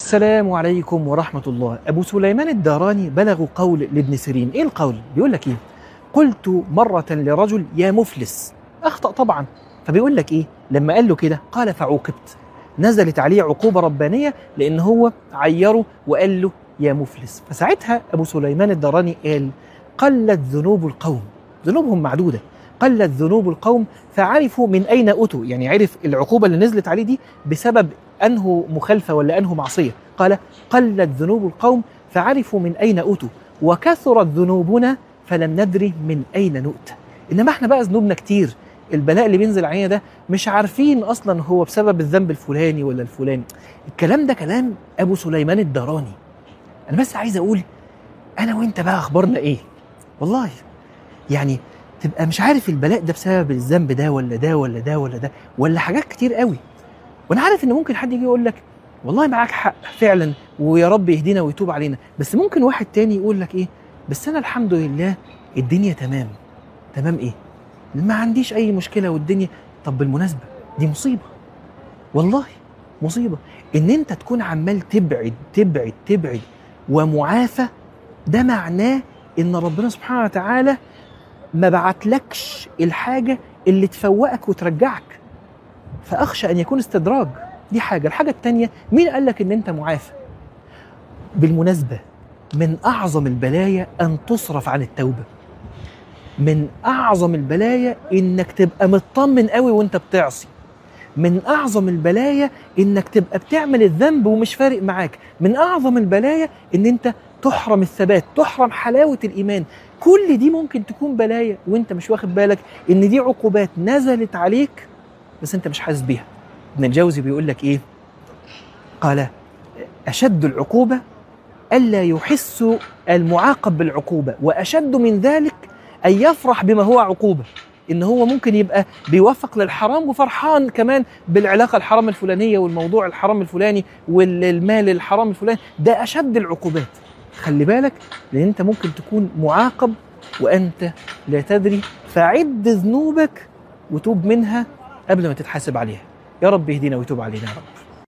السلام عليكم ورحمة الله أبو سليمان الداراني بلغ قول لابن سيرين إيه القول؟ بيقول لك إيه؟ قلت مرة لرجل يا مفلس أخطأ طبعا فبيقول لك إيه؟ لما قال له كده قال فعوقبت نزلت عليه عقوبة ربانية لأن هو عيره وقال له يا مفلس فساعتها أبو سليمان الداراني قال قلت ذنوب القوم ذنوبهم معدودة قلت ذنوب القوم فعرفوا من أين أتوا يعني عرف العقوبة اللي نزلت عليه دي بسبب أنه مخالفة ولا أنه معصية قال قلت ذنوب القوم فعرفوا من أين أتوا وكثرت ذنوبنا فلم ندري من أين نؤتى إنما احنا بقى ذنوبنا كتير البلاء اللي بينزل علينا ده مش عارفين أصلا هو بسبب الذنب الفلاني ولا الفلاني الكلام ده كلام أبو سليمان الداراني أنا بس عايز أقول أنا وأنت بقى أخبارنا إيه والله يعني تبقى مش عارف البلاء ده بسبب الذنب ده ولا ده ولا ده ولا ده ولا حاجات كتير قوي وانا عارف ان ممكن حد يجي يقول لك والله معاك حق فعلا ويا رب يهدينا ويتوب علينا بس ممكن واحد تاني يقول لك ايه بس انا الحمد لله الدنيا تمام تمام ايه ما عنديش اي مشكله والدنيا طب بالمناسبه دي مصيبه والله مصيبه ان انت تكون عمال تبعد تبعد تبعد ومعافى ده معناه ان ربنا سبحانه وتعالى ما بعتلكش الحاجه اللي تفوقك وترجعك فاخشى ان يكون استدراج دي حاجه الحاجه الثانيه مين قال لك ان انت معافى بالمناسبه من اعظم البلايا ان تصرف عن التوبه من اعظم البلايا انك تبقى مطمن قوي وانت بتعصي من اعظم البلايا انك تبقى بتعمل الذنب ومش فارق معاك من اعظم البلايا ان انت تحرم الثبات تحرم حلاوه الايمان كل دي ممكن تكون بلايا وانت مش واخد بالك ان دي عقوبات نزلت عليك بس انت مش حاسس بيها ابن الجوزي بيقول لك ايه قال اشد العقوبه الا يحس المعاقب بالعقوبه واشد من ذلك ان يفرح بما هو عقوبه ان هو ممكن يبقى بيوفق للحرام وفرحان كمان بالعلاقه الحرام الفلانيه والموضوع الحرام الفلاني والمال الحرام الفلاني ده اشد العقوبات خلي بالك لان انت ممكن تكون معاقب وانت لا تدري فعد ذنوبك وتوب منها قبل ما تتحاسب عليها يا رب يهدينا ويتوب علينا يا رب